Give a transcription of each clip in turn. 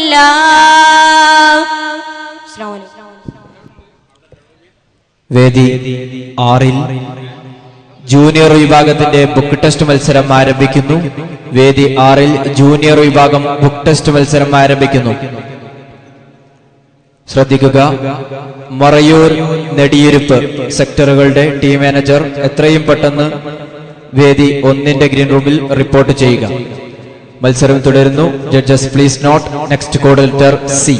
അസ്സലാമു അലൈക്കും. വേദി ആറിൽ ജൂനിയർ വിഭാഗത്തിന്റെ ബുക്ക് ടെസ്റ്റ് മത്സരം ആരംഭിക്കുന്നു വേദി ആറിൽ ജൂനിയർ വിഭാഗം ബുക്ക് ടെസ്റ്റ് മത്സരം ആരംഭിക്കുന്നു ശ്രദ്ധിക്കുക മറയൂർ നെടിയിരുപ്പ് സെക്ടറുകളുടെ ടീം മാനേജർ എത്രയും പെട്ടെന്ന് വേദി ഒന്നിന്റെ ഗ്രീൻ റൂമിൽ റിപ്പോർട്ട് ചെയ്യുക മത്സരം തുടരുന്നു judges please note next code letter C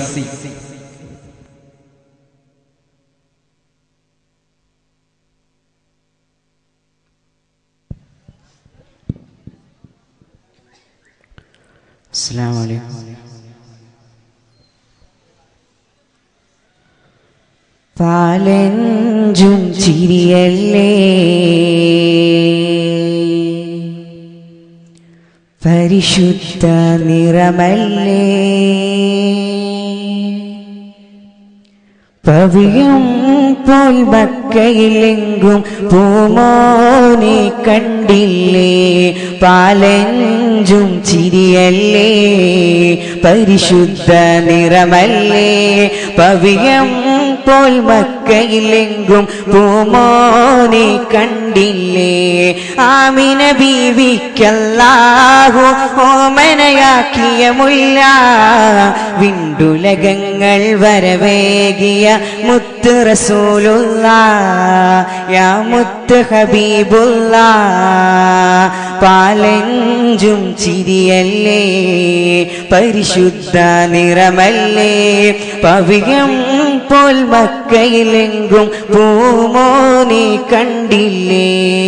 അസ്സലാമു അലൈക്കും പാലഞ്ചും ചിരിയല്ലേ പരിശുദ്ധ നിറമല്ലേ പവിയം പോൽ മക്കയിലെങ്കും പൂമോനെ കണ്ടില്ലേ പാലഞ്ചും ചിരിയല്ലേ പരിശുദ്ധ നിറമല്ലേ പവിയം പോൽ മക്കയിലെങ്കും പൂമോനെ കണ്ടില്ലേ ആമിന ബീവിക്കല്ലാഹു ഓമനയാക്കിയ മുല്ല വിണ്ടുലകങ്ങൾ വരവേകിയ മുത്ത് റസൂലുള്ള യാ മുത്ത് ഹബീബുള്ള പാലഞ്ചും ചിരിയല്ലേ പരിശുദ്ധ നിറമല്ലേ പവിയം പോൽ മക്കയിലെങ്കും പൂമോനെ കണ്ടില്ലേ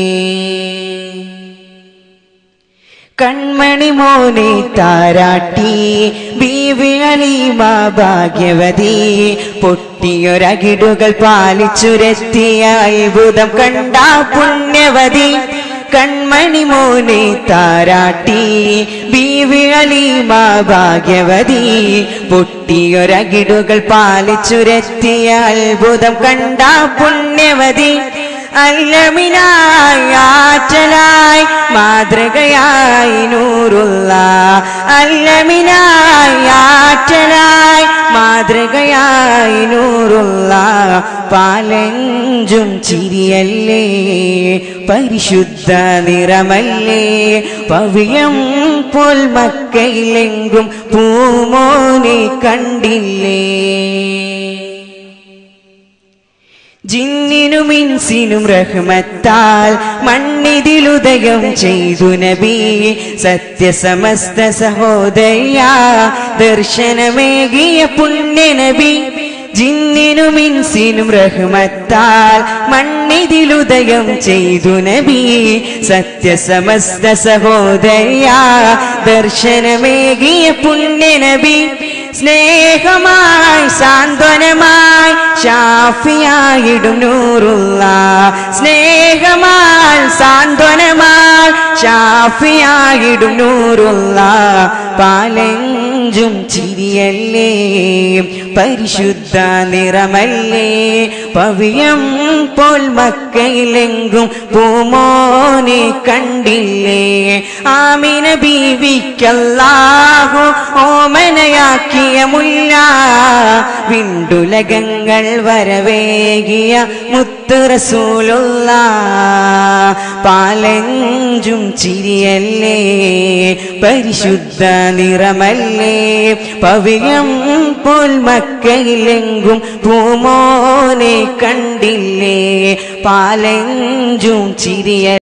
കൺമണി മോനെ താരാട്ടി ബീവി അലീമ ഭാഗ്യവതി പൊട്ടിയൊരകിടുകൾ പാലിച്ചുരത്തിയ അത്ഭുതം കണ്ട പുണ്യവതി കൺമണി മോനെ താരാട്ടി ബീവി അലീമ ഭാഗ്യവതി പൊട്ടിയൊരകിടുകൾ പാലിച്ചുരത്തിയ അത്ഭുതം കണ്ട പുണ്യവതി അല്ലമിനായി ആറ്റലായി മാതൃകയായി നൂറുള്ള അല്ലമിനായി ആറ്റലായി മാതൃകയായി നൂറുള്ള പാലഞ്ചും ചിരിയല്ലേ പരിശുദ്ധ നിറമല്ലേ പവിയം പോൽ മക്കയിലെങ്കും പൂമോനെ കണ്ടില്ലേ ജിന്നിനും ഇൻസിനും റഹ്മത്താൽ മണ്ണിതിലുദയം ചെയ്തു നബി സത്യസമസ്ത സഹോദയ ദർശനമേകിയ പുണ്യ നബി ജിന്നിനും ഇൻസിനും റഹ്മത്താൽ മണ്ണിതിലുദയം ചെയ്തു നബി സത്യസമസ്ത സഹോദയ ദർശനമേകിയ പുണ്യ നബി സ്നേഹമായി സാന്ത്വനമായി ഷാഫിയായിടും നൂറുള്ള സ്നേഹമായി സാന്ത്വനമായി ഷാഫിയായിടും നൂറുള്ള പാലഞ്ചും ചിരിയല്ലേ പരിശുദ്ധ നിറമല്ലേ പവിയം പോൽ മക്കയിലെങ്കും പൂമോനെ കണ്ടില്ലേ ആമിന ബീവിക്കല്ലാഹു ഓമനയാക്കിയ മുല്ല വിണ്ടുലകങ്ങൾ വരവേകിയ മുത്ത് റസൂലുള്ള പാലഞ്ചും ചിരിയല്ലേ പരിശുദ്ധ നിറമല്ലേ പവിയം പോൽ മക്കയിലെങ്കും പൂമോനെ കണ്ടില്ലേ പാലഞ്ചും ചിരിയ